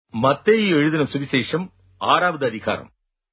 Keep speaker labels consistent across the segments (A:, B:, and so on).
A: மத்தேயு எழுதின சுவிசேஷம் ஆறாவது அதிகாரம்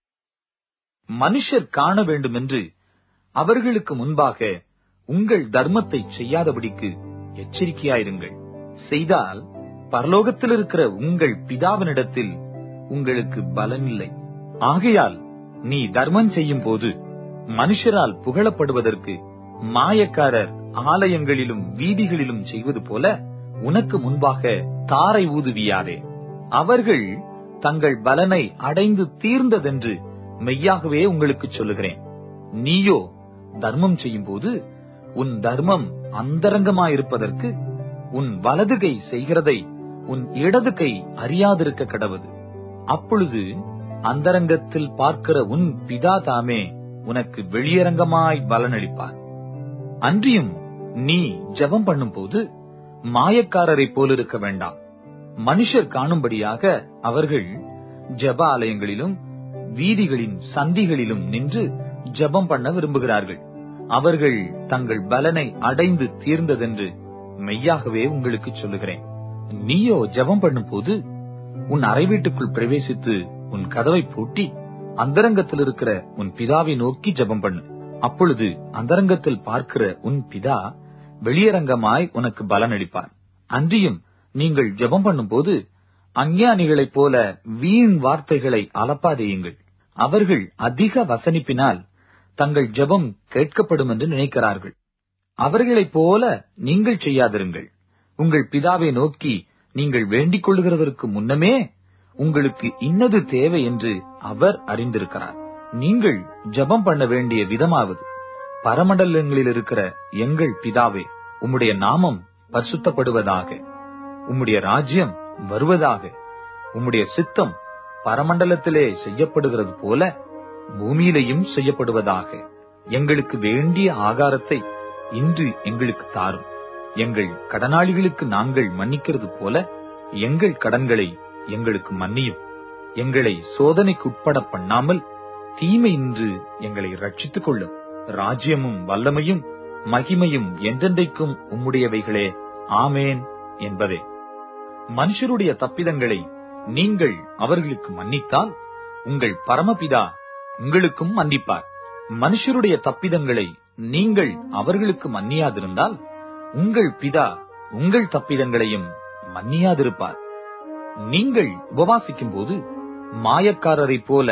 B: மனுஷர் காண வேண்டுமென்று அவர்களுக்கு முன்பாக உங்கள் தர்மத்தை செய்யாதபடிக்கு எச்சரிக்கையாயிருங்கள் செய்தால் பரலோகத்தில் இருக்கிற உங்கள் பிதாவினிடத்தில் உங்களுக்கு பலனில்லை ஆகையால் நீ தர்மம் செய்யும் போது மனுஷரால் புகழப்படுவதற்கு மாயக்காரர் ஆலயங்களிலும் வீதிகளிலும் செய்வது போல உனக்கு முன்பாக தாரை ஊதுவியாதே அவர்கள் தங்கள் பலனை அடைந்து தீர்ந்ததென்று மெய்யாகவே உங்களுக்கு சொல்லுகிறேன் நீயோ தர்மம் செய்யும்போது உன் தர்மம் அந்தரங்கமாயிருப்பதற்கு உன் வலது கை செய்கிறதை உன் இடது கை அறியாதிருக்க கடவது அப்பொழுது அந்தரங்கத்தில் பார்க்கிற உன் பிதா தாமே உனக்கு வெளியரங்கமாய் பலனளிப்பார் அன்றியும் நீ ஜெபம் பண்ணும்போது மாயக்காரரைப் போலிருக்க வேண்டாம் மனுஷர் காணும்படியாக அவர்கள் ஜெப ஆலயங்களிலும் வீதிகளின் சந்திகளிலும் நின்று ஜெபம் பண்ண விரும்புகிறார்கள் அவர்கள் தங்கள் பலனை அடைந்து தீர்ந்ததென்று மெய்யாகவே உங்களுக்கு சொல்லுகிறேன் நீயோ ஜெபம் பண்ணும்போது உன் அறை வீட்டுக்குள் பிரவேசித்து உன் கதவை பூட்டி அந்தரங்கத்தில் இருக்கிற உன் பிதாவை நோக்கி ஜெபம் பண்ணு அப்பொழுது அந்தரங்கத்தில் பார்க்கிற உன் பிதா வெளியரங்கமாய் உனக்கு பலனளிப்பார் அன்றியும் நீங்கள் ஜெபம் பண்ணும்போது அஞ்ஞானிகளைப் போல வீண் வார்த்தைகளை அலப்பாதேயுங்கள் அவர்கள் அதிக வசனிப்பினால் தங்கள் ஜெபம் கேட்கப்படும் என்று நினைக்கிறார்கள் அவர்களைப் போல நீங்கள் செய்யாதிருங்கள் உங்கள் பிதாவை நோக்கி நீங்கள் வேண்டிக் கொள்ளுகிறதற்கு முன்னமே உங்களுக்கு இன்னது தேவை என்று அவர் அறிந்திருக்கிறார் நீங்கள் ஜெபம் பண்ண வேண்டிய விதமாவது பரமண்டலங்களில் இருக்கிற எங்கள் பிதாவே உம்முடைய நாமம் பரிசுத்தப்படுவதாக உம்முடைய ராஜ்யம் வருவதாக உம்முடைய சித்தம் பரமண்டலத்திலே செய்யப்படுகிறது போல பூமியிலையும் செய்யப்படுவதாக எங்களுக்கு வேண்டிய ஆகாரத்தை இன்று எங்களுக்கு தாரும் எங்கள் கடனாளிகளுக்கு நாங்கள் மன்னிக்கிறது போல எங்கள் கடன்களை எங்களுக்கு மன்னியும் எங்களை சோதனைக்குட்பட பண்ணாமல் தீமை இன்று எங்களை ரட்சித்துக் கொள்ளும் ராஜ்யமும் வல்லமையும் மகிமையும் என்றென்றைக்கும் உம்முடையவைகளே ஆமேன் என்பதே மனுஷருடைய தப்பிதங்களை நீங்கள் அவர்களுக்கு மன்னித்தால் உங்கள் பரமபிதா உங்களுக்கும் மன்னிப்பார் மனுஷருடைய தப்பிதங்களை நீங்கள் அவர்களுக்கு மன்னியாதிருந்தால் உங்கள் பிதா உங்கள் தப்பிதங்களையும் மன்னியாதிருப்பார் நீங்கள் உபவாசிக்கும் போது மாயக்காரரைப் போல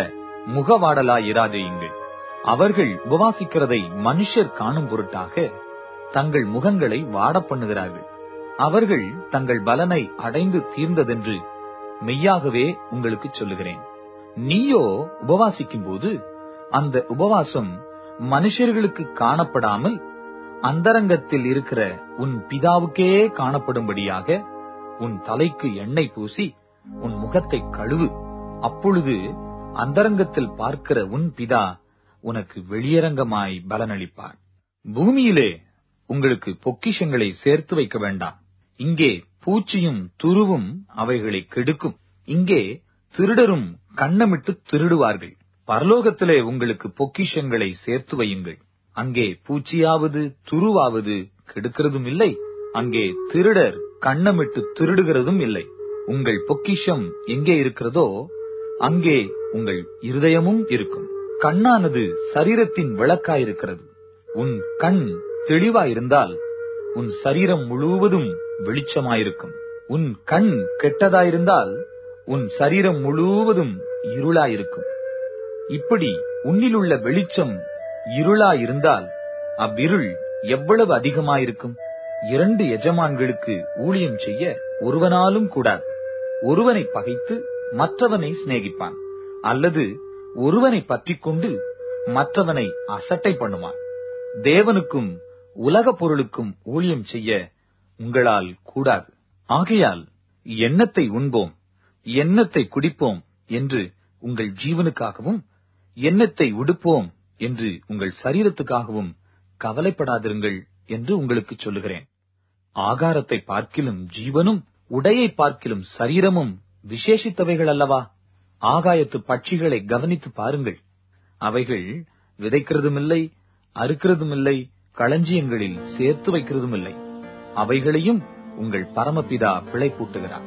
B: முகவாடலாயிராதேயுங்கள் அவர்கள் உபவாசிக்கிறதை மனுஷர் காணும் பொருட்டாக தங்கள் முகங்களை வாட பண்ணுகிறார்கள் அவர்கள் தங்கள் பலனை அடைந்து தீர்ந்ததென்று மெய்யாகவே உங்களுக்கு சொல்லுகிறேன் நீயோ உபவாசிக்கும் போது அந்த உபவாசம் மனுஷர்களுக்கு காணப்படாமல் அந்தரங்கத்தில் இருக்கிற உன் பிதாவுக்கே காணப்படும்படியாக உன் தலைக்கு எண்ணெய் பூசி உன் முகத்தை கழுவு அப்பொழுது அந்தரங்கத்தில் பார்க்கிற உன் பிதா உனக்கு வெளியரங்கமாய் பலனளிப்பார் பூமியிலே உங்களுக்கு பொக்கிஷங்களை சேர்த்து வைக்க வேண்டாம் இங்கே பூச்சியும் துருவும் அவைகளை கெடுக்கும் இங்கே திருடரும் கண்ணமிட்டு திருடுவார்கள் பரலோகத்திலே உங்களுக்கு பொக்கிஷங்களை சேர்த்து வையுங்கள் அங்கே பூச்சியாவது துருவாவது கெடுக்கிறதும் இல்லை அங்கே திருடர் கண்ணமிட்டு திருடுகிறதும் இல்லை உங்கள் பொக்கிஷம் எங்கே இருக்கிறதோ அங்கே உங்கள் இருதயமும் இருக்கும் கண்ணானது சரீரத்தின் விளக்காயிருக்கிறது உன் கண் தெளிவாயிருந்தால் உன் சரீரம் முழுவதும் வெளிச்சமாயிருக்கும் உன் கண் கெட்டதாயிருந்தால் உன் சரீரம் முழுவதும் இருளாயிருக்கும் இப்படி உன்னிலுள்ள வெளிச்சம் இருளாயிருந்தால் அவ்விருள் எவ்வளவு அதிகமாயிருக்கும் இரண்டு எஜமான்களுக்கு ஊழியம் செய்ய ஒருவனாலும் கூடாது ஒருவனை பகைத்து மற்றவனை சிநேகிப்பான் அல்லது ஒருவனை பற்றிக் கொண்டு மற்றவனை அசட்டை பண்ணுவான் தேவனுக்கும் உலக பொருளுக்கும் ஊழியம் செய்ய உங்களால் கூடாது ஆகையால் எண்ணத்தை உண்போம் எண்ணத்தை குடிப்போம் என்று உங்கள் ஜீவனுக்காகவும் எண்ணத்தை உடுப்போம் என்று உங்கள் சரீரத்துக்காகவும் கவலைப்படாதிருங்கள் என்று உங்களுக்கு சொல்லுகிறேன் ஆகாரத்தை பார்க்கிலும் ஜீவனும் உடையை பார்க்கிலும் சரீரமும் விசேஷித்தவைகள் அல்லவா ஆகாயத்து பட்சிகளை கவனித்து பாருங்கள் அவைகள் விதைக்கிறதுமில்லை அறுக்கிறதுமில்லை களஞ்சியங்களில் சேர்த்து வைக்கிறதுமில்லை அவைகளையும் உங்கள் பரமபிதா பிழைப்பூட்டுகிறார்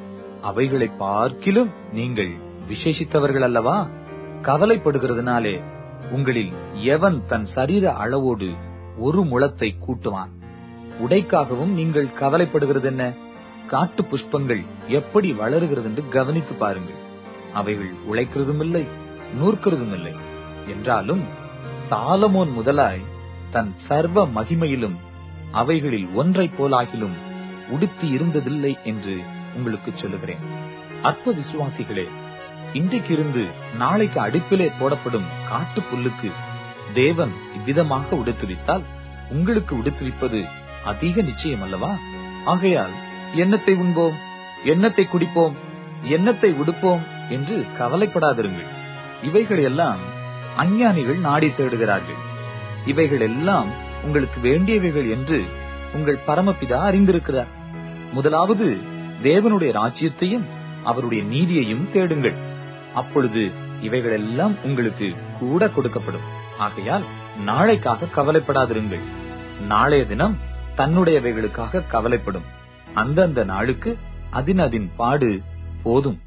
B: அவைகளை பார்க்கிலும் நீங்கள் விசேஷித்தவர்கள் அல்லவா கவலைப்படுகிறதுனாலே உங்களில் எவன் தன் சரீர அளவோடு ஒரு முழத்தை கூட்டுவான் உடைக்காகவும் நீங்கள் கவலைப்படுகிறது என்ன காட்டு புஷ்பங்கள் எப்படி வளருகிறது என்று கவனித்து பாருங்கள் அவைகள் உழைக்கிறதும் இல்லை நூற்கிறதும் இல்லை என்றாலும் சாலமோன் முதலாய் தன் சர்வ மகிமையிலும் அவைகளில் ஒன்றைப் போலாகிலும் உடுத்தி இருந்ததில்லை என்று உங்களுக்கு சொல்லுகிறேன் அற்ப விசுவாசிகளே இன்றைக்கு இருந்து நாளைக்கு அடுப்பிலே போடப்படும் காட்டு புல்லுக்கு தேவன் இவ்விதமாக உடுத்துவித்தால் உங்களுக்கு உடுத்துவிப்பது அதிக நிச்சயம் அல்லவா ஆகையால் எண்ணத்தை உண்போம் எண்ணத்தை குடிப்போம் எண்ணத்தை உடுப்போம் என்று கவலைப்படாதிருங்கள் இவைகள் எல்லாம் அஞ்ஞானிகள் நாடி தேடுகிறார்கள் இவைகள் எல்லாம் உங்களுக்கு வேண்டியவைகள் என்று உங்கள் பரமபிதா அறிந்திருக்கிறார் முதலாவது தேவனுடைய ராஜ்யத்தையும் அவருடைய நீதியையும் தேடுங்கள் அப்பொழுது இவைகளெல்லாம் உங்களுக்கு கூட கொடுக்கப்படும் ஆகையால் நாளைக்காக கவலைப்படாதிருங்கள் நாளைய தினம் தன்னுடையவைகளுக்காக கவலைப்படும் அந்தந்த நாளுக்கு அதின் அதின் பாடு போதும்